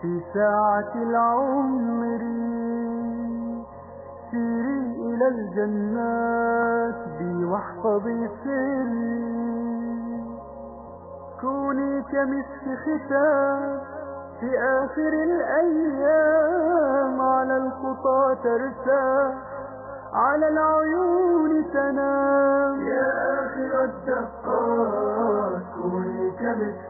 في ساعة العمر سيري إلى الجنات بي واحفظي سري كوني كمسك ختام في آخر الأيام على الخطى ترتاح على العيون تنام يا آخر الدقات كوني كمسك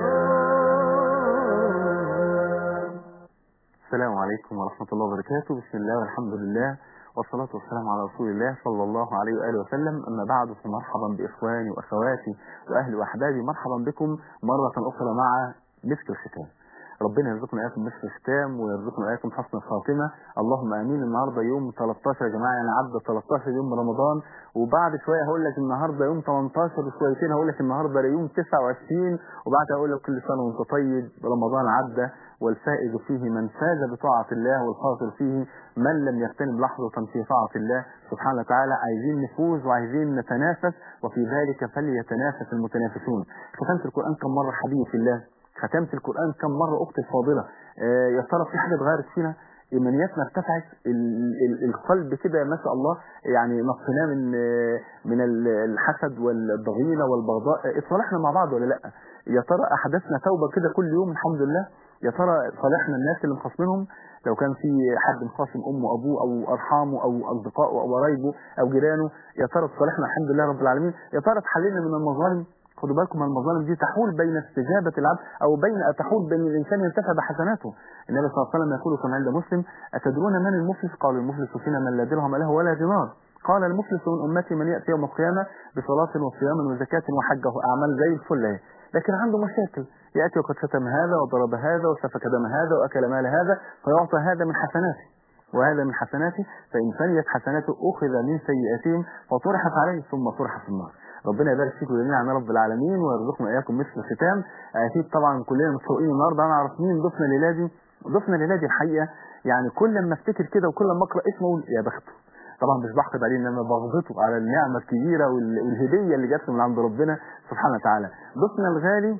ختام السلام عليكم ورحمة الله وبركاته بسم الله والحمد لله والصلاة والسلام على رسول الله صلى الله عليه وآله وسلم أما بعد فمرحبا بإخواني وأخواتي وأهلي وأحبابي مرحبا بكم مرة أخرى مع مسك الختام ربنا يرزقنا اياكم مسك الختام ويرزقنا اياكم حسن الخاتمه اللهم امين النهارده يوم 13 يا جماعه يعني عدى 13 يوم من رمضان وبعد شويه هقول لك النهارده يوم 18 وشويتين هقول لك النهارده يوم 29 وبعد هقول لك كل سنه وانت طيب رمضان عدى والفائز فيه من فاز بطاعه الله والخاسر فيه من لم يغتنم لحظه في طاعه الله سبحانه وتعالى عايزين نفوز وعايزين نتنافس وفي ذلك فليتنافس المتنافسون ختمت القران كم مره حبيبي في الله ختمت القرآن كم مرة أختي الفاضلة آه يا ترى في حاجة اتغيرت فينا إيمانياتنا ارتفعت ال- ال- القلب كده ما شاء الله يعني نقصناه من آه من ال- الحسد والضغينة والبغضاء آه، اتصالحنا مع بعض ولا لا يا ترى أحدثنا توبة كده كل يوم الحمد لله يا ترى صالحنا الناس اللي مخاصمينهم لو كان في حد مخاصم امه وابوه او ارحامه او اصدقائه او قرايبه او جيرانه يا ترى صالحنا الحمد لله رب العالمين يا ترى اتحللنا من المظالم خدوا بالكم المظالم دي تحول بين استجابة العبد أو بين تحول بين الإنسان ينتفع بحسناته النبي صلى الله عليه وسلم يقول كما عند مسلم أتدرون من المفلس قال المفلس فينا من لا درهم له ولا دينار قال المفلس من أمتي من يأتي يوم القيامة بصلاة وصيام وزكاة وحجه أعمال زي الفل أهي. لكن عنده مشاكل يأتي وقد شتم هذا وضرب هذا وسفك دم هذا وأكل مال هذا فيعطى هذا من حسناته وهذا من حسناته فإن فنيت حسناته أخذ من سيئاتهم فطرحت عليه ثم طرح في النار ربنا يبارك فيكم جميعا يا رب العالمين ويرزقنا اياكم مثل الختام اكيد طبعا كلنا متفوقين النهارده انا اعرف مين ضيفنا ليلادي ضيفنا ليلادي الحقيقه يعني كل ما افتكر كده وكل ما اقرا اسمه اقول يا بخته طبعا مش بحقد عليه انما بغبطه على النعمه الكبيره وال- والهديه اللي جات له من عند ربنا سبحانه وتعالى ضيفنا الغالي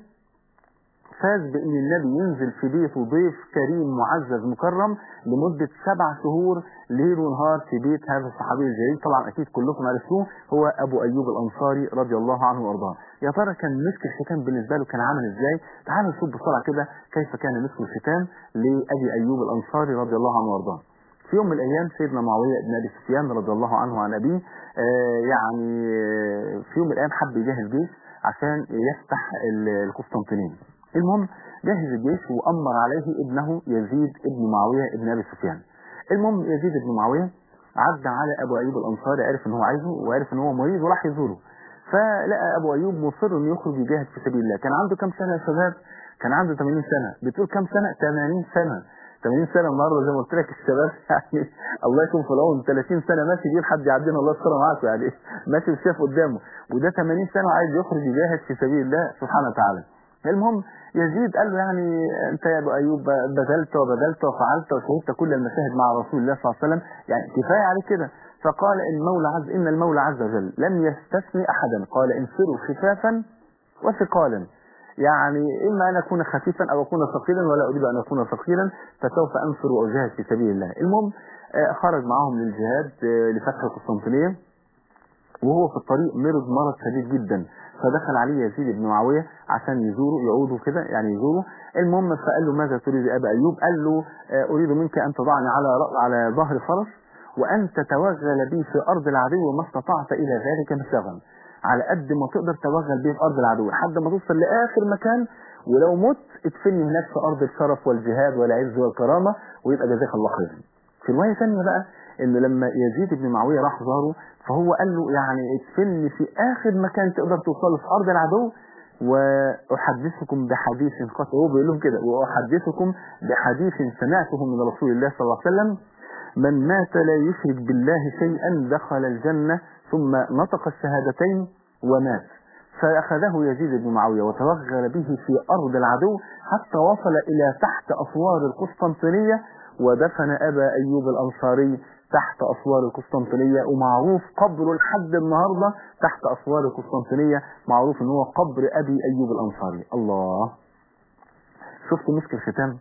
فاز بان النبي ينزل في بيته ضيف كريم معزز مكرم لمدة سبع شهور ليل ونهار في بيت هذا الصحابي الجليل طبعا اكيد كلكم عرفتوه هو ابو ايوب الانصاري رضي الله عنه وارضاه يا ترى كان مسك الختام بالنسبه له كان عامل ازاي تعالوا نشوف بسرعه كده كيف كان مسك الختام لابي ايوب الانصاري رضي الله عنه وارضاه في يوم من الايام سيدنا معاويه بن ابي سفيان رضي الله عنه عن ابيه آه يعني آه، في يوم من الايام حب يجهز جيش عشان يفتح ال- القسطنطينيه المهم جهز الجيش وامر عليه ابنه يزيد ابن معاويه ابن ابي سفيان المهم يزيد بن معاويه عدى على ابو ايوب الانصاري عرف ان هو عايزه وعرف ان هو مريض وراح يزوره فلقى ابو ايوب مصر انه يخرج يجاهد في سبيل الله كان عنده كام سنه يا شباب كان عنده 80 سنه بتقول كام سنه 80 سنه 80 سنه النهارده زي ما قلت لك الشباب يعني الله يكون في العون 30 سنه ماشي دي لحد يعدينا الله يستر معاكم يعني ماشي وشاف قدامه وده 80 سنه وعايز يخرج يجاهد في سبيل الله سبحانه وتعالى المهم يزيد قال له يعني انت يا ابو ايوب بذلت وبذلت وفعلت وشهدت كل المشاهد مع رسول الله صلى الله عليه وسلم يعني كفايه عليك كده فقال المولى عز ان المولى عز وجل لم يستثني احدا قال انفروا خفافا وثقالا يعني اما ان اكون خفيفا او اكون ثقيلا ولا اريد ان اكون ثقيلا فسوف انفر واجاهد في سبيل الله المهم آه، خرج معهم للجهاد آه، لفتح القسطنطينيه وهو في الطريق مرض مرض شديد جدا فدخل عليه يزيد بن معاويه عشان يزوره يعوده كده يعني يزوره المهم فقال له ماذا تريد يا ابا ايوب قال له آه، اريد منك ان تضعني على رأ- على ظهر فرس وان تتوغل بي في ارض العدو ما استطعت الى ذلك مشغلا على قد ما تقدر توغل بيه في ارض العدو لحد ما توصل لاخر مكان ولو مت ادفني هناك في ارض الشرف والجهاد والعز والكرامه ويبقى جزاك الله خيرا في روايه ثانيه بقى ان لما يزيد بن معاويه راح زاره فهو قال له يعني ادفني في اخر مكان تقدر توصله في ارض العدو واحدثكم بحديث قد هو بيقول لهم كده واحدثكم بحديث سمعته من رسول الله صلى الله عليه وسلم من مات لا يشرك بالله شيئا دخل الجنه ثم نطق الشهادتين ومات فأخذه يزيد بن معاوية وتوغل به في أرض العدو حتى وصل إلى تحت أسوار القسطنطينية ودفن أبا أيوب الأنصاري تحت أسوار القسطنطينية ومعروف قبره لحد النهاردة تحت أسوار القسطنطينية معروف إن هو قبر أبي أيوب الأنصاري الله شفت مسك الختام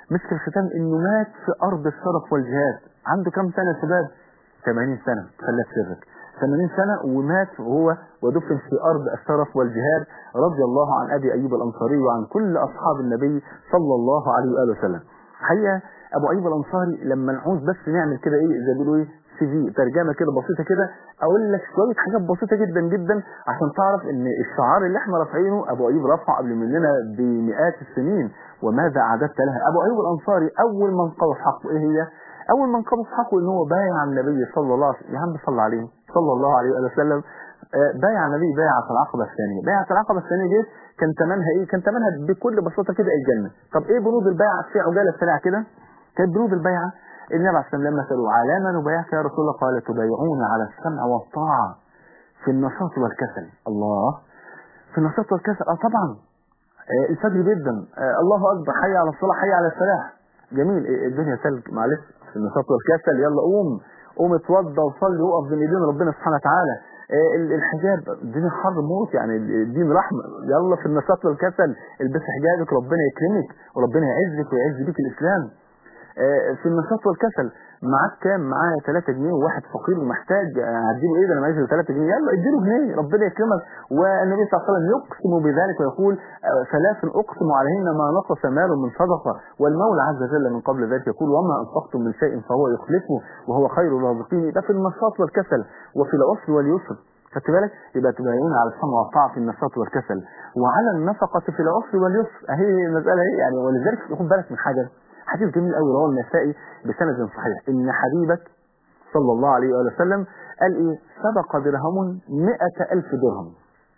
مسك الختام انه مات في ارض الشرف والجهاد عنده كم سنة يا شباب 80 سنة خلى في سرك 80 سنة ومات وهو ودفن في أرض الشرف والجهاد رضي الله عن أبي أيوب الأنصاري وعن كل أصحاب النبي صلى الله عليه وآله وسلم حقيقة أبو أيوب الأنصاري لما نعوز بس نعمل كده إيه زي بيقولوا إيه سي في ترجمة كده بسيطة كده أقول لك شوية حاجات بسيطة جدا جدا عشان تعرف إن الشعار اللي إحنا رافعينه أبو أيوب رفعه قبل مننا بمئات السنين وماذا أعددت لها أبو أيوب الأنصاري أول من قضى في حقه إيه هي اول من قبض حقه ان هو بايع النبي صلى الله عليه وسلم يا عم صلى عليه صلى الله عليه وسلم بايع النبي بيعة العقبة الثانية بيعة العقبة الثانية دي كان ثمنها ايه كان ثمنها بكل بساطة كده الجنة طب ايه بنود البيعة في عجالة سريعة كده كانت بنود البيعة النبي عليه الصلاة لما سألوا على ما نبايعك يا رسول الله قال تبايعون على السمع والطاعة في النشاط والكسل الله في النشاط والكسل اه طبعا آه الفجر جدا آه الله اكبر حي على الصلاة حي على الفلاح جميل الدنيا ثلج معلش في النشاط والكسل يلا قوم قوم اتوضى وصلي وقف بين ايدين ربنا سبحانه وتعالى الحجاب الدين حر موت يعني الدين رحمة يلا في النشاط والكسل البس حجابك ربنا يكرمك وربنا يعزك ويعز بيك الاسلام في النشاط والكسل معاك كام معايا 3 جنيه وواحد فقير ومحتاج هديله ايه ده انا معيش 3 جنيه يلا اديله جنيه ربنا يكرمك والنبي صلى الله عليه وسلم يقسم بذلك ويقول ثلاث اقسم عليهن ما نقص مال من صدقه والمولى عز وجل من قبل ذلك يقول وما انفقتم من شيء فهو يخلفه وهو خير الرازقين ده في النشاط والكسل وفي العسر واليسر خدت بالك يبقى تبايعون على السمع والطاعه في النشاط والكسل وعلى النفقه في العسر واليسر اهي المساله اهي يعني ولذلك خد بالك من حاجه حديث جميل قوي رواه النسائي بسند صحيح ان حبيبك صلى الله عليه وآله وسلم قال ايه سبق درهم مئة ألف درهم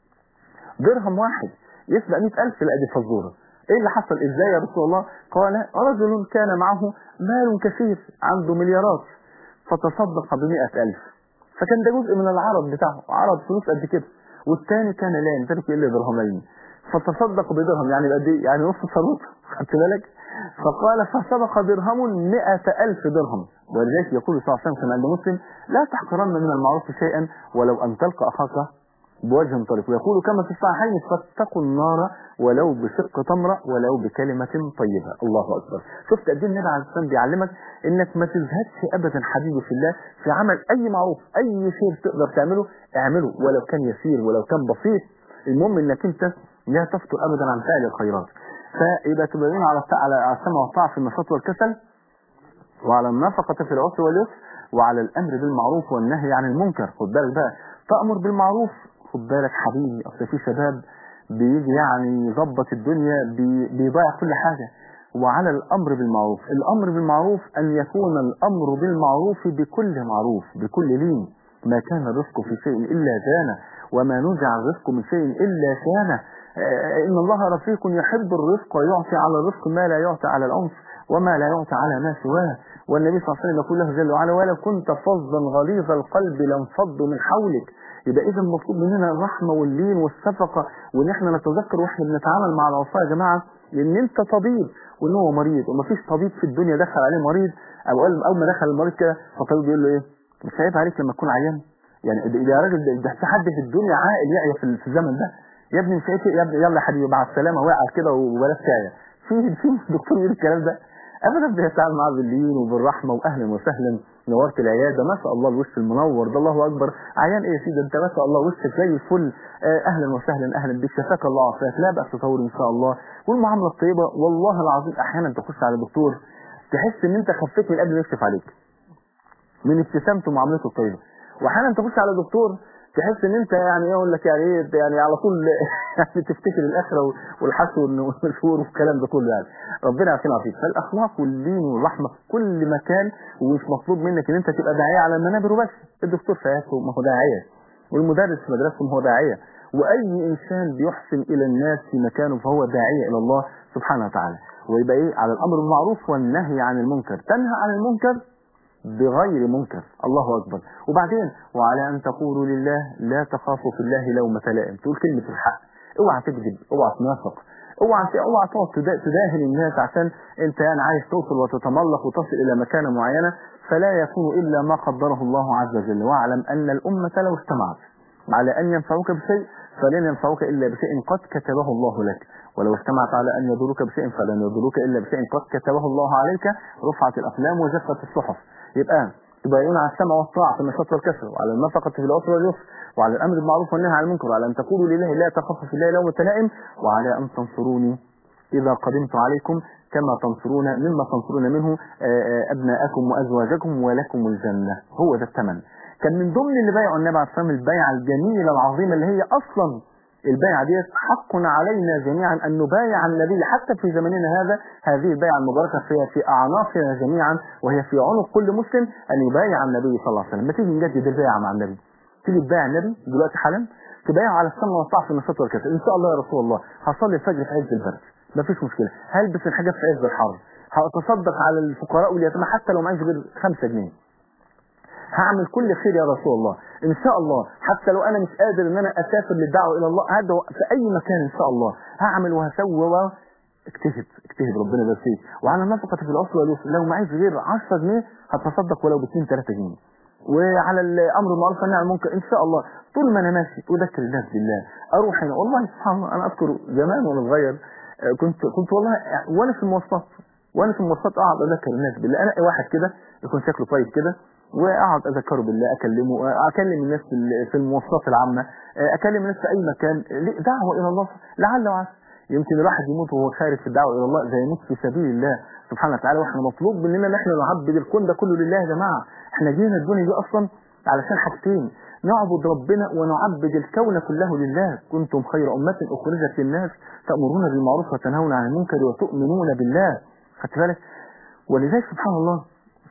درهم واحد يسبق مئة ألف لا دي فزورة ايه اللي حصل ازاي يا رسول الله قال رجل كان معه مال كثير عنده مليارات فتصدق بمئة ألف فكان ده جزء من العرض بتاعه عرض فلوس قد كده والتاني كان لا يمتلك الا درهمين فتصدق بدرهم يعني قد ايه يعني نص ثروته خدت بالك فقال فسبق درهم مئة ألف درهم ولذلك يقول صلى الله عليه وسلم كما عند مسلم لا تحقرن من المعروف شيئا ولو أن تلقى أخاك بوجه طريق ويقول كما في الصحيحين فاتقوا النار ولو بشق تمرة ولو بكلمة طيبة الله أكبر شفت قد ايه النبي عليه الصلاة بيعلمك انك ما تزهدش ابدا حبيبي في الله في عمل اي معروف اي شيء تقدر تعمله اعمله ولو كان يسير ولو كان بسيط المهم انك انت لا تفتر ابدا عن فعل الخيرات فيبقى تبين على على السمع والطاعة في النشاط والكسل وعلى النفقة في العسر واليسر وعلى الأمر بالمعروف والنهي عن المنكر خد بالك بقى تأمر بالمعروف خد بالك حبيبي أصل في شباب بيجي يعني يظبط الدنيا بي بيضيع كل حاجة وعلى الأمر بالمعروف الأمر بالمعروف أن يكون الأمر بالمعروف بكل معروف بكل لين ما كان الرزق في شيء إلا زانه وما نزع الرزق من شيء إلا شانه إن الله رفيق يحب الرزق ويعطي على الرزق ما لا يعطي على العنف وما لا يعطي على ما سواه والنبي صلى الله عليه وسلم يقول له جل وعلا ولو كنت فظا غليظ القلب لانفضوا من حولك يبقى اذا المطلوب مننا الرحمه واللين والشفقه وان احنا نتذكر واحنا بنتعامل مع العصاه يا جماعه ان انت طبيب وان هو مريض ومفيش طبيب في الدنيا دخل عليه مريض او اول ما دخل المريض كده فالطبيب بيقول له ايه مش خايف عليك لما تكون عيان يعني ده يا راجل ده في حد في الدنيا عاقل يعيا في الزمن ده يا ابني مش عارف يا ابني يلا يا حبيبي مع السلامه وقع كده وبلاش تعيا في في دكتور يقول الكلام ده ابدا بيتعامل معاه باللين وبالرحمه واهلا وسهلا نورت العياده ما شاء الله الوش المنور ده الله اكبر عيان ايه يا سيدي انت ما شاء الله وشك زي الفل آه اهلا وسهلا اهلا بك شفاك الله وعافاك لا باس تطور ان شاء الله والمعامله الطيبه والله العظيم احيانا تخش على دكتور تحس ان انت خفيت من قبل ما يكشف عليك من ابتسامته ومعاملته الطيبه واحيانا تخش على دكتور تحس ان انت يعني اقول لك يعني ايه يعني على طول يعني تفتكر الاخره والحسن والنشور والكلام ده كله يعني ربنا يعافينا ويعافيك فالاخلاق واللين والرحمه في كل مكان ومش مطلوب منك ان انت تبقى داعيه على المنابر وبس الدكتور في عيادته ما هو داعيه والمدرس في مدرسته ما هو داعيه واي انسان بيحسن الى الناس في مكانه فهو داعيه الى الله سبحانه وتعالى ويبقى ايه على الامر بالمعروف والنهي عن المنكر تنهى عن المنكر بغير منكر الله أكبر وبعدين وعلى أن تقولوا لله لا تخافوا في الله لومة لائم تقول كلمة الحق اوعى تكذب اوعى تنافق اوعى اوعى تقعد تداهن الناس عشان انت يعني عايز توصل وتتملق وتصل الى مكانه معينه فلا يكون الا ما قدره الله عز وجل واعلم ان الامه لو اجتمعت على أن ينفعوك بشيء فلن ينفعوك إلا بشيء قد كتبه الله لك ولو اجتمعت على أن يضروك بشيء فلن يضروك إلا بشيء قد كتبه الله عليك رفعت الأقلام وجفت الصحف يبقى تبايعون على السمع والطاعة في النشاط والكسر وعلى النفقة في العسر واليسر وعلى الأمر بالمعروف والنهي عن المنكر وعلى أن تقولوا لله لا تخافوا في الله لومة لائم وعلى أن تنصروني إذا قدمت عليكم كما تنصرون مما تنصرون منه أبناءكم وأزواجكم ولكم الجنة هو ده الثمن كان من ضمن اللي بايعوا النبي عليه الصلاة البيعة الجميلة العظيمة اللي هي أصلا البيعة ديت حق علينا جميعا أن نبايع النبي حتى في زمننا هذا هذه البيعة المباركة فيها في أعناقنا جميعا وهي في عنق كل مسلم أن يبايع النبي صلى الله عليه وسلم ما تيجي نجدد البيعة مع النبي تيجي تبايع النبي دلوقتي حالا تبايع على السمع والطاعة في النشاط والكسل إن شاء الله يا رسول الله هصلي الفجر في عز البرد ما فيش مشكلة هلبس الحاجات في عز الحر هتصدق على الفقراء واليتامى حتى لو معيش غير 5 جنيه هعمل كل خير يا رسول الله ان شاء الله حتى لو انا مش قادر ان انا اسافر للدعوه الى الله هدعو في اي مكان ان شاء الله هعمل وهسوي و اجتهد اجتهد ربنا يبارك فيك وعلى النفقه في العسر واليسر لو معيش غير 10 جنيه هتصدق ولو ب 2 3 جنيه وعلى الامر بالمعروف والنهي عن المنكر ان شاء الله طول ما انا ماشي اذكر الناس بالله اروح هنا والله سبحان الله انا اذكر زمان وانا صغير كنت كنت والله وانا في المواصلات وانا في المواصلات اقعد اذكر الناس بالله انا واحد كده يكون شكله كويس كده واقعد اذكره بالله اكلمه اكلم الناس في المواصلات العامه اكلم الناس في اي مكان دعوه الى الله لعل وعسى يمكن الواحد يموت وهو خارج في الدعوه الى الله زي يموت في سبيل الله سبحانه وتعالى واحنا مطلوب مننا ان احنا نعبد الكون ده كله لله يا جماعه احنا جينا الدنيا دي اصلا علشان حاجتين نعبد ربنا ونعبد الكون كله لله كنتم خير أمة أخرجت للناس تأمرون بالمعروف وتنهون عن المنكر وتؤمنون بالله خدت بالك ولذلك سبحان الله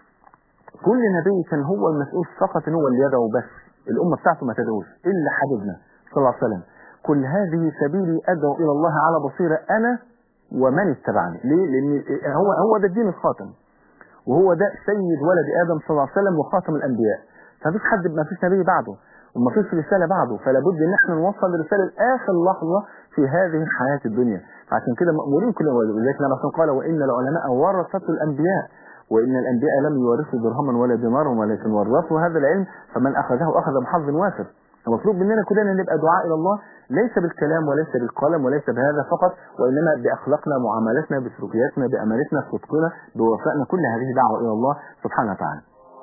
كل نبي كان هو المسؤول فقط ان هو اللي يدعو بس الأمة بتاعته ما تدعوش إلا حبيبنا صلى الله عليه وسلم كل هذه سبيلي أدعو إلى الله على بصيرة أنا ومن اتبعني ليه؟ لأن هو هو ده الدين الخاتم وهو ده سيد ولد آدم صلى الله عليه وسلم وخاتم الأنبياء فمفيش حد ما فيش نبي بعده وما فيش رسالة بعده فلا بد ان احنا نوصل الرسالة لاخر لحظة في هذه الحياة الدنيا فعشان كده مأمورين كلنا ولذلك النبي صلى قال وان العلماء ورثة الانبياء وان الانبياء لم يورثوا درهما ولا دينارا ولكن ورثوا هذا العلم فمن اخذه اخذ بحظ وافر المطلوب مننا كلنا نبقى دعاء الى الله ليس بالكلام وليس بالقلم وليس بهذا فقط وانما باخلاقنا معاملتنا بسلوكياتنا بامانتنا بصدقنا بوفائنا كل هذه دعوه الى الله سبحانه وتعالى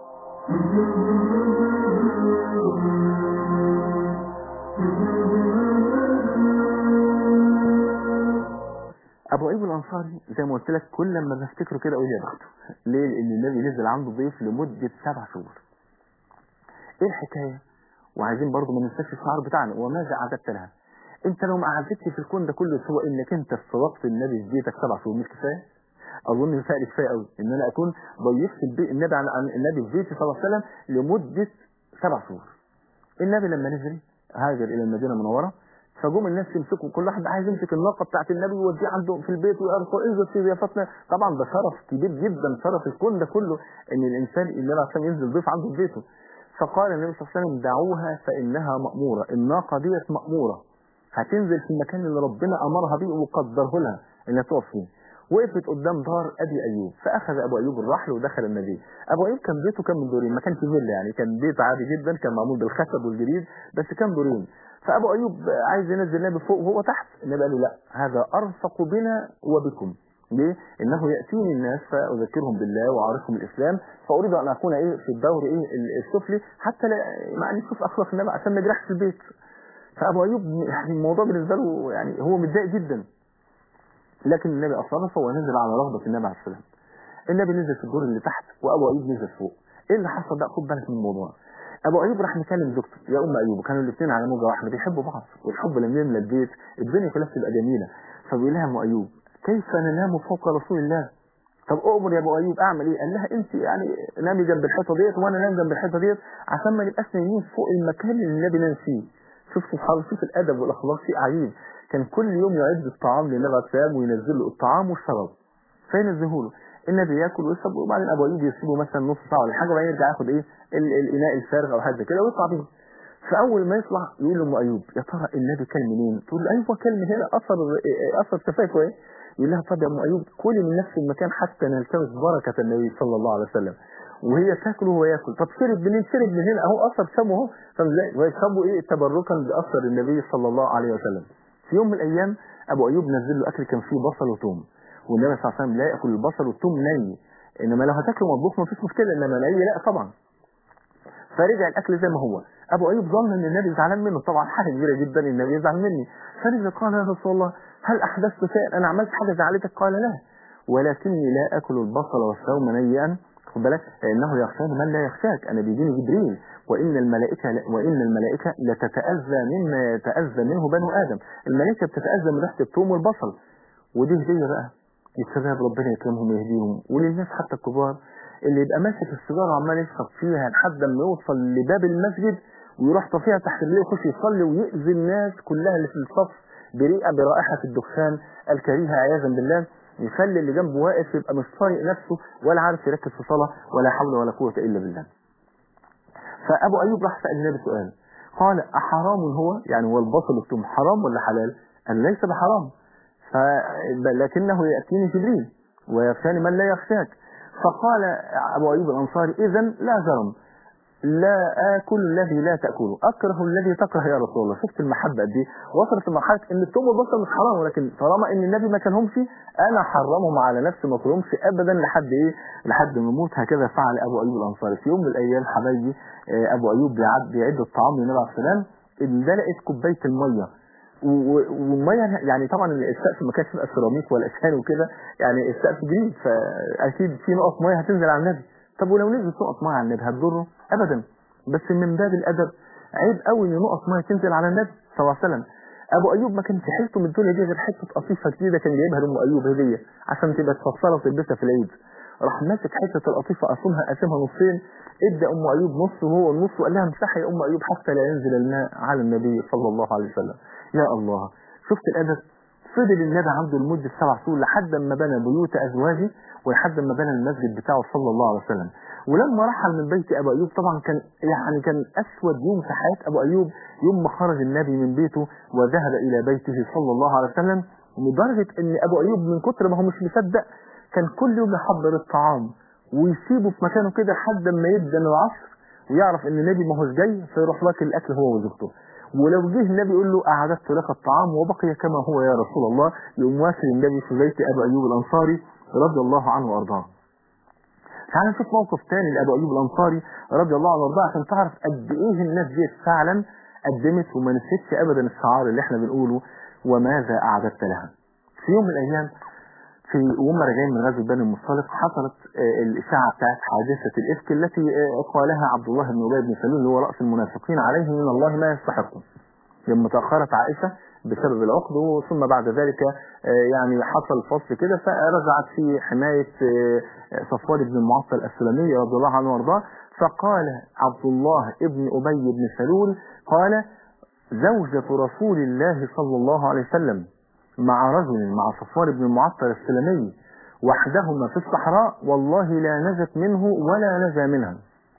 ابو ايوب الانصاري زي ما قلت لك كل لما بفتكره كده اقول يا بخته ليه لان النبي نزل عنده ضيف لمده سبع شهور ايه الحكايه وعايزين برضه ما ننساش الشعار بتاعنا وماذا اعددت لها انت لو ما اعددتش في الكون ده كله سوى انك انت استضفت النبي في بيتك سبع شهور مش كفايه اظن كفايه كفايه قوي ان انا اكون ضيفت البيت النبي عن عن النبي في بيتي صلى الله عليه وسلم لمده سبع شهور النبي لما نزل هاجر الى المدينه المنوره فجم الناس يمسكوا كل واحد عايز يمسك الناقه بتاعت النبي ويوديه عنده في البيت ويرقوا انزل في ضيافتنا طبعا ده شرف كبير جدا شرف الكون ده كله ان الانسان النبي عشان ينزل ضيف عنده في بيته فقال النبي صلى الله عليه وسلم دعوها فانها ماموره الناقه ديت ماموره هتنزل في المكان اللي ربنا امرها بيه وقدره لها انها تقف فيه وقفت قدام دار ابي ايوب فاخذ ابو ايوب الرحل ودخل النبي ابو ايوب كان بيته كان من دورين ما كانش فيلا يعني كان بيت عادي جدا كان معمول بالخشب والجريد بس كان دورين فابو ايوب عايز ينزل النبي فوق وهو تحت النبي قال له لا هذا ارفق بنا وبكم ليه؟ انه ياتيني الناس فاذكرهم بالله واعرفهم الاسلام فاريد ان اكون ايه في الدور ايه السفلي حتى لا يعني نشوف اخلاق النبي عشان ما يجرحش البيت فابو ايوب يعني الموضوع بالنسبه له يعني هو متضايق جدا لكن النبي اصرف ونزل على رغبه النبي عليه السلام النبي نزل في الدور اللي تحت وابو ايوب نزل فوق ايه اللي حصل بقى خد بالك من الموضوع ابو ايوب راح مكلم زوجته يا ام ايوب كانوا الاثنين على موجه واحده بيحبوا بعض والحب لما يملى البيت الدنيا كلها بتبقى جميله فبيقول لها ام ايوب كيف ننام فوق رسول الله طب اؤمر يا ابو ايوب اعمل ايه قال لها انت يعني نامي جنب الحيطه ديت وانا نام جنب الحيطه ديت عشان ما نبقاش نايمين فوق المكان اللي النبي نام فيه شوف سبحان الله شوف الادب والاخلاق شيء عجيب كان كل يوم يعد الطعام للنبي عليه السلام وينزل له الطعام والشراب فينزله له النبي ياكل ويشرب وبعدين ابو ايوب يسيبه مثلا نص ساعه ولا حاجه وبعدين يرجع ياخد ايه الاناء الفارغ او حاجه كده ويطلع بيه فاول ما يطلع يقول لام ايوب يا ترى النبي كان منين تقول له ايوه كان من هنا اثر اثر شفايفه ايه يقول لها طب يا ام ايوب كلي من نفس المكان حتى نلتمس بركه النبي صلى الله عليه وسلم وهي تاكل وهو ياكل طب شرب منين شرب من هنا اهو اثر فمه اهو فاهم ازاي ويشربوا ايه تبركا باثر النبي صلى الله عليه وسلم في يوم من الايام ابو ايوب نزل له اكل كان فيه بصل وثوم والنبي صلى الله عليه وسلم لا ياكل البصل والثوم ني انما لو هتاكله مطبوخ مفيش مشكله انما ني لا طبعا فرجع الاكل زي ما هو ابو ايوب ظن ان النبي زعلان منه طبعا حاجه كبيره جدا النبي يزعل مني فرجع قال يا رسول الله هل احدثت شيئا انا عملت حاجه زعلتك قال لا ولكني لا اكل البصل والثوم نيئا خد بالك لانه يخشاني من لا يخشاك انا بيجيني جبريل وان الملائكه وان الملائكه لتتاذى مما يتاذى منه بنو ادم الملائكه بتتاذى من ريحه الثوم والبصل ودي هديه بقى للشباب ربنا يكرمهم ويهديهم وللناس حتى الكبار اللي يبقى ماسك السيجاره وعمال يشرب فيها لحد ما يوصل لباب المسجد ويروح طافيها تحت رجليه ويخش يصلي ويأذي الناس كلها اللي في الصف بريئه برائحه الدخان الكريهه عياذا بالله يخلي اللي جنبه واقف يبقى مش طايق نفسه ولا عارف يركز في صلاه ولا حول ولا قوه الا بالله. فابو ايوب راح سال النبي سؤال قال احرام هو يعني هو البصل والثوم حرام ولا حلال؟ قال ليس بحرام ف... لكنه ياتيني جبريل ويخشاني من لا يخشاك فقال ابو ايوب الانصاري اذا لا جرم لا آكل الذي لا تأكله أكره الذي تكره يا رسول الله شفت المحبة دي وصلت لمرحلة إن الثوم والبصل مش حرام ولكن طالما إن النبي ما كانهمش أنا حرمهم على نفسي ما أكلهمش أبدا لحد إيه لحد ما أموت هكذا فعل أبو أيوب الأنصاري في يوم من الأيام حبايبي آه، أبو أيوب بيعد بيعد الطعام للنبي عليه السلام اندلقت كوباية المية و- والميه يعني طبعا السقف ما كانش بقى سيراميك ولا اسهال وكده يعني السقف جديد فاكيد في نقط ميه هتنزل على النبي طب ولو نزلت نقط ميه على النبي هتضره ابدا بس من باب الادب عيب قوي ان نقط ميه تنزل على النبي صلى الله عليه وسلم ابو ايوب ما كانش حيلته من الدنيا دي غير حته قطيفه جديده كان جايبها لام ايوب هديه عشان تبقى تفصلها وتلبسها في العيد راح ماسك حته القطيفه قسمها قسمها نصين ادى ام ايوب نص وهو النص وقال لها امسحي يا ام ايوب حتى لا ينزل الماء على النبي صلى الله عليه وسلم يا الله شفت الادب فضل النبي عنده لمده سبع شهور لحد ما بنى بيوت ازواجه ولحد ما بنى المسجد بتاعه صلى الله عليه وسلم ولما رحل من بيت ابو ايوب طبعا كان يعني كان اسود يوم في حياه ابو ايوب يوم ما خرج النبي من بيته وذهب الى بيته صلى الله عليه وسلم لدرجه ان ابو ايوب من كتر ما هو مش مصدق كان كل يوم يحضر الطعام ويسيبه في مكانه كده لحد ما يبدا العصر ويعرف ان النبي ما هوش جاي فيروح واكل الاكل هو وزوجته ولو جه النبي يقول له اعددت لك الطعام وبقي كما هو يا رسول الله يقوم واكل النبي في بيت ابي ايوب الانصاري رضي الله عنه وارضاه تعال نشوف موقف تاني لابو ايوب الانصاري رضي الله عنه وارضاه عشان تعرف قد ايه الناس دي فعلا قدمت وما نسيتش ابدا الشعار اللي احنا بنقوله وماذا اعددت لها في يوم من الايام في وهم راجعين من غزوه بني المصطلق حصلت آه، الاشاعه بتاعت حادثه الافك التي آه، قالها عبد الله بن ابي بن سلول اللي هو راس المنافقين عليه من الله ما يستحقه لما تاخرت عائشه بسبب العقد ثم بعد ذلك آه، يعني حصل فصل كده فرجعت في حمايه آه، صفوان بن المعطل السلمي رضي الله عنه وارضاه فقال عبد الله ابن ابي بن سلول قال زوجة رسول الله صلى الله عليه وسلم مع رجل مع صفوان بن المعطل السلمي وحدهما في الصحراء والله لا نجت منه ولا نجا منها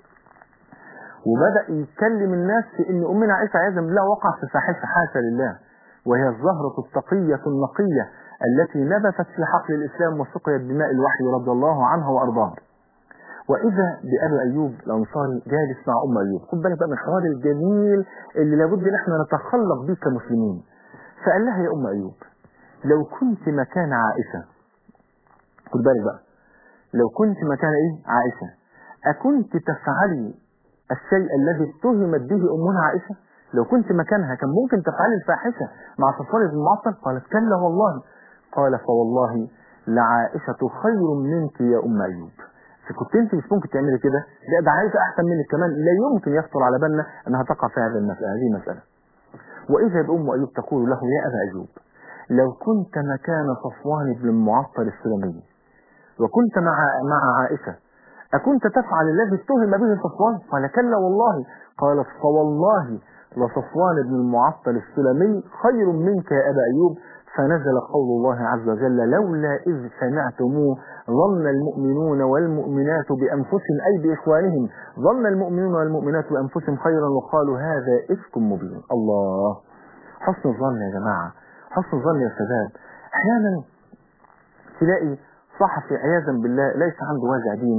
وبدأ يتكلم الناس في ان امنا عائشة عياذا بالله وقع في فاحشة حاشا لله وهي الزهرة التقية النقية التي نبتت في حقل الاسلام وسقيت بماء الوحي رضي الله عنها وارضاها واذا بابي ايوب الانصاري جالس مع ام ايوب خد بالك بقى من الحوار الجميل اللي لابد ان احنا نتخلق به كمسلمين فقال لها يا ام ايوب لو كنت مكان عائشه خد بالك بقى لو كنت مكان ايه عائشه اكنت تفعلي الشيء الذي اتهمت به امنا عائشه لو كنت مكانها كان ممكن تفعلي الفاحشه مع صفوان بن معطل قالت كلا والله قال فوالله لعائشه خير منك يا ام ايوب فكنت انت مش ممكن تعملي كده لا ده عايزه احسن منك كمان لا يمكن يخطر على بالنا انها تقع في هذه المساله هذه المساله واذا بام ايوب تقول له يا ابا ايوب لو كنت مكان صفوان بن المعطل السلمي وكنت مع مع عائشه اكنت تفعل الذي اتهم به صفوان قال كلا والله قالت فوالله لصفوان بن المعطل السلمي خير منك يا ابا ايوب فنزل قول الله عز وجل لولا إذ سمعتموه ظن المؤمنون والمؤمنات بأنفسهم أي بإخوانهم ظن المؤمنون والمؤمنات بأنفسهم خيرا وقالوا هذا إفك مبين الله حسن الظن يا جماعة حسن الظن يا شباب أحيانا تلاقي صحفي عياذا بالله ليس عنده وازع ديني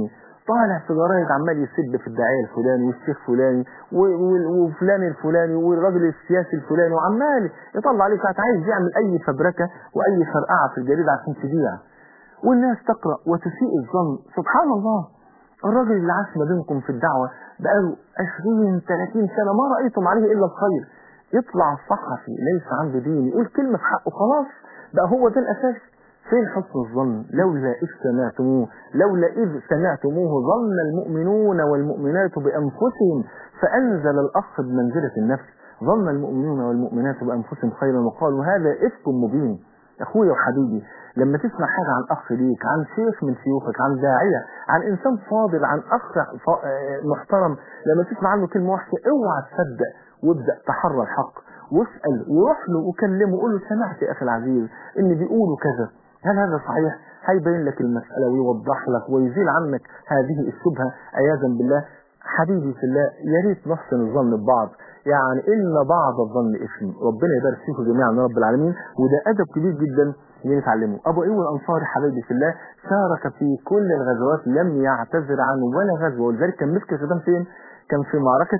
طالع في جرايد عمال يسب في الداعيه الفلاني والشيخ فلاني و- و- وفلان الفلاني والراجل السياسي الفلاني وعمال يطلع عليه ساعات عايز يعمل اي فبركه واي فرقعه في الجريده عشان تبيع والناس تقرا وتسيء الظن سبحان الله الراجل اللي عاش ما بينكم في الدعوه بقاله 20 30 سنه ما رايتم عليه الا الخير يطلع صحفي ليس عنده دين يقول كلمه في حقه خلاص بقى هو ده الاساس فين حسن الظن لولا إذ سمعتموه لولا إذ سمعتموه ظن المؤمنون والمؤمنات بأنفسهم فأنزل الأخ بمنزلة النفس ظن المؤمنون والمؤمنات بأنفسهم خيرا وقالوا هذا إفك مبين أخويا وحبيبي لما تسمع حاجة عن أخ ليك عن شيخ من شيوخك عن داعية عن إنسان فاضل عن أخ ف- آه محترم لما تسمع عنه كلمة وحشة اوعى تصدق وابدأ تحرى الحق واسأل وروح له وكلمه وقول له سمعت يا أخي العزيز إن بيقولوا كذا هل هذا صحيح؟ هيبين لك المسألة ويوضح لك ويزيل عنك هذه الشبهة عياذا بالله حبيبي في الله يا ريت نحسن الظن ببعض يعني إن بعض الظن إثم ربنا يبارك فيكم جميعا يا رب العالمين وده أدب كبير جدا نتعلمه أبو أيوب الأنصاري حبيبي في الله شارك في كل الغزوات لم يعتذر عن ولا غزوة ولذلك كان مسك الختام فين؟ كان في معركة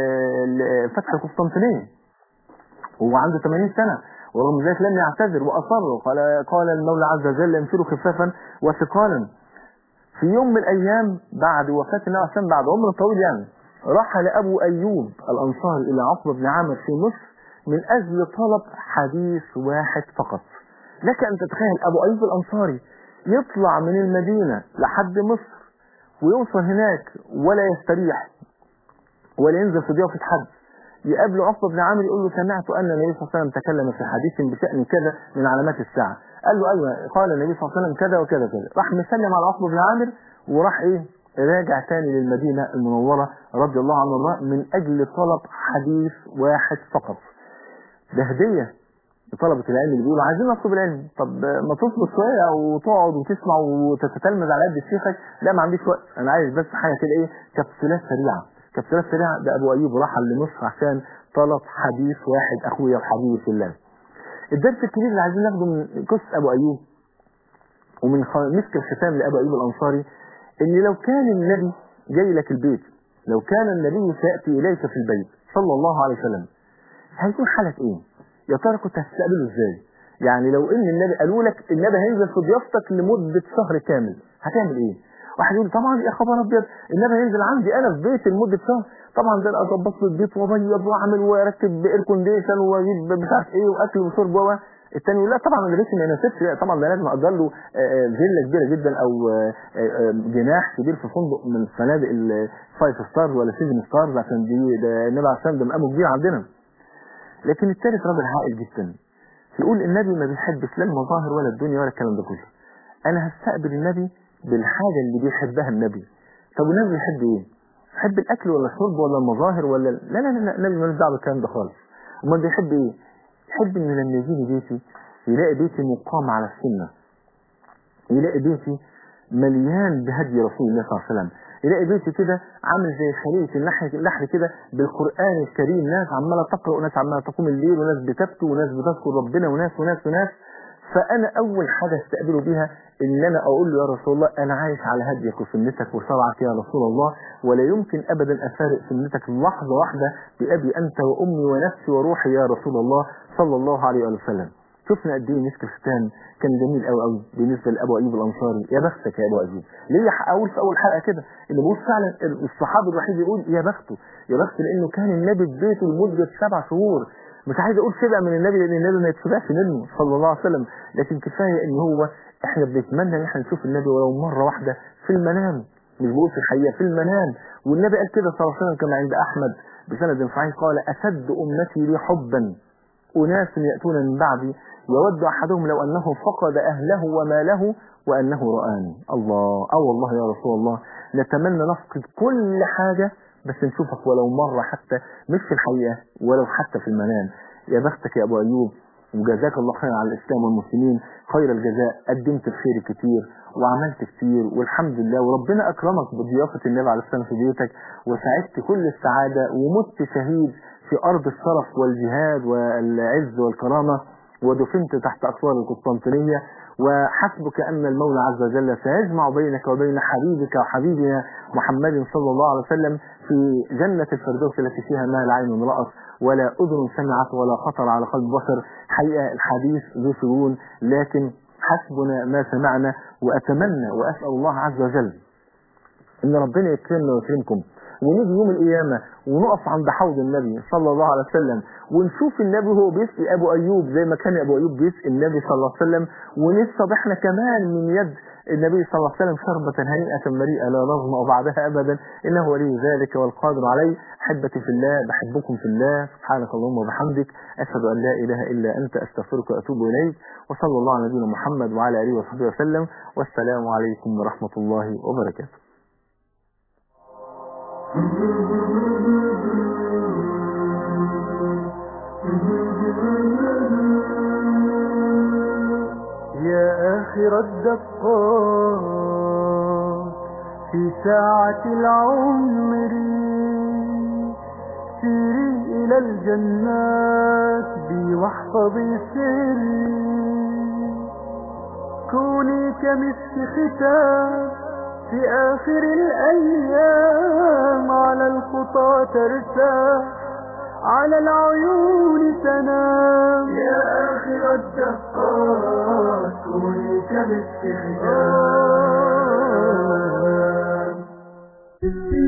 آه، فتح القسطنطينية وهو عنده 80 سنة ورغم ذلك لم يعتذر وأصر قال قال المولى عز وجل انفروا خفافا وثقالا في يوم من الأيام بعد وفاة النبي عليه الصلاة والسلام بعد عمر طويل يعني رحل أبو أيوب الأنصاري إلى عقبة بن عامر في مصر من أجل طلب حديث واحد فقط لك أن تتخيل أبو أيوب الأنصاري يطلع من المدينة لحد مصر ويوصل هناك ولا يستريح ولا ينزل في ضيافة حد يقابل عقبة بن عامر يقول له سمعت أن النبي صلى الله عليه وسلم تكلم في حديث بشأن كذا من علامات الساعة قال له أيوة قال النبي صلى الله عليه وسلم كذا وكذا كذا راح مسلم على عقبة بن عامر وراح إيه راجع تاني للمدينة المنورة رضي الله عنه وارضاه من أجل طلب حديث واحد فقط ده هدية لطلبة العلم اللي بيقولوا عايزين نطلب العلم طب ما تصبر شوية وتقعد وتسمع وتتتلمذ على قد شيخك لا ما عنديش وقت أنا عايز بس حاجة كده إيه كبسولات سريعة كبسولات سريعة ده أبو أيوب رحل لمصر عشان طلب حديث واحد أخويا وحبيبي في الله الدرس الكبير اللي عايزين ناخده من قصة أبو أيوب ومن خ- مسك الختام لأبو أيوب الأنصاري إن لو كان النبي جاي لك البيت لو كان النبي سيأتي إليك في البيت صلى الله عليه وسلم هيكون حالك إيه؟ يا ترى كنت هتستقبله إزاي؟ يعني لو إن النبي قالوا لك النبي هينزل في ضيافتك لمدة شهر كامل هتعمل إيه؟ واحد يقول طبعا يا خبر ابيض النبي هينزل عندي انا في بيتي لمده شهر طبعا ده أنا اظبط له البيت وابيض واعمل واركب اير كونديشن واجيب مش عارف ايه واكل وشرب و التاني يقول لا طبعا انا بيتي ما يناسبش لا طبعا ده لازم اقدر له آه، آه، فيلا كبيره جدا او آه، آه، جناح كبير في فندق من فنادق الفايف ستارز ولا سيفن ستارز عشان دي ده النبي عليه الصلاه والسلام ده مقامه كبير عندنا لكن الثالث راجل عاقل جدا يقول النبي ما بيحبش لا المظاهر ولا الدنيا ولا الكلام ده كله انا هستقبل النبي بالحاجه اللي بيحبها النبي طب النبي بيحب ايه يحب الاكل ولا الشرب ولا المظاهر ولا لا لا لا, لا النبي ملوش دعوه بالكلام ده خالص امال بيحب ايه يحب ان لما يجي بيتي يلاقي بيتي مقام على السنه يلاقي بيتي مليان بهدي رسول الله صلى الله عليه وسلم يلاقي بيتي كده عامل زي خلية النحل النحل كده بالقرآن الكريم ناس عمالة تقرأ وناس عمالة تقوم الليل وناس بتبكي وناس بتذكر ربنا وناس وناس وناس فأنا أول حاجة استقبله بيها إن أنا أقول له يا رسول الله أنا عايش على هديك وسنتك وشرعك يا رسول الله ولا يمكن أبدا أفارق سنتك لحظة واحدة بأبي أنت وأمي ونفسي وروحي يا رسول الله صلى الله عليه وآله وسلم شفنا قد ايه مسك الختان كان جميل قوي قوي بالنسبه لابو ايوب الانصاري يا بختك يا ابو ايوب ليه اقول في اول حلقه كده ان بقول فعلا الصحابي الوحيد يقول يا بخته يا بخته لانه كان النبي في بيته لمده سبع شهور مش عايز اقول شبع من النبي لان النبي ما يتشبعش منه صلى الله عليه وسلم لكن كفايه ان هو احنا بنتمنى ان احنا نشوف النبي ولو مره واحده في المنام مش بقول في الحقيقه في المنام والنبي قال كده صلى الله عليه وسلم كما عند احمد بسند صحيح قال اشد امتي لي حبا أناس يأتون من بعدي يود أحدهم لو أنه فقد أهله وماله وأنه رآني الله أو والله يا رسول الله نتمنى نفقد كل حاجة بس نشوفك ولو مرة حتى مش في الحقيقة ولو حتى في المنام يا بختك يا أبو أيوب وجزاك الله خيرا على الإسلام والمسلمين خير الجزاء قدمت الخير كتير وعملت كتير والحمد لله وربنا أكرمك بضيافة النبي عليه السلام في بيتك وسعدت كل السعادة ومت شهيد في أرض الشرف والجهاد والعز والكرامة ودفنت تحت أسوار القسطنطينية وحسبك أن المولى عز وجل سيجمع بينك وبين حبيبك وحبيبنا محمد صلى الله عليه وسلم في جنة الفردوس التي فيها ما لا عين رأت ولا أذن سمعت ولا خطر على قلب بشر حقيقة الحديث ذو شجون لكن حسبنا ما سمعنا وأتمنى وأسأل الله عز وجل ان ربنا يكرمنا ويكرمكم ونيجي يوم القيامة ونقف عند حوض النبي صلى الله عليه وسلم ونشوف النبي وهو بيسقي ابو ايوب زي ما كان ابو ايوب بيسقي النبي صلى الله عليه وسلم ونشرب احنا كمان من يد النبي صلى الله عليه وسلم شربة هنيئة مريئة لا نظمأ بعدها ابدا انه ولي ذلك والقادر عليه احبتي في الله بحبكم في الله سبحانك اللهم وبحمدك اشهد ان لا اله الا انت استغفرك واتوب اليك وصلى الله على نبينا محمد وعلى اله وصحبه وسلم والسلام عليكم ورحمة الله وبركاته يا آخر الدقات في ساعة العمر سيري إلى الجنات بي واحفظي سري كوني كمسك ختام في آخر الأيام على الخطى ترتاح على العيون تنام يا آخر الدقات كوني كمسك ختام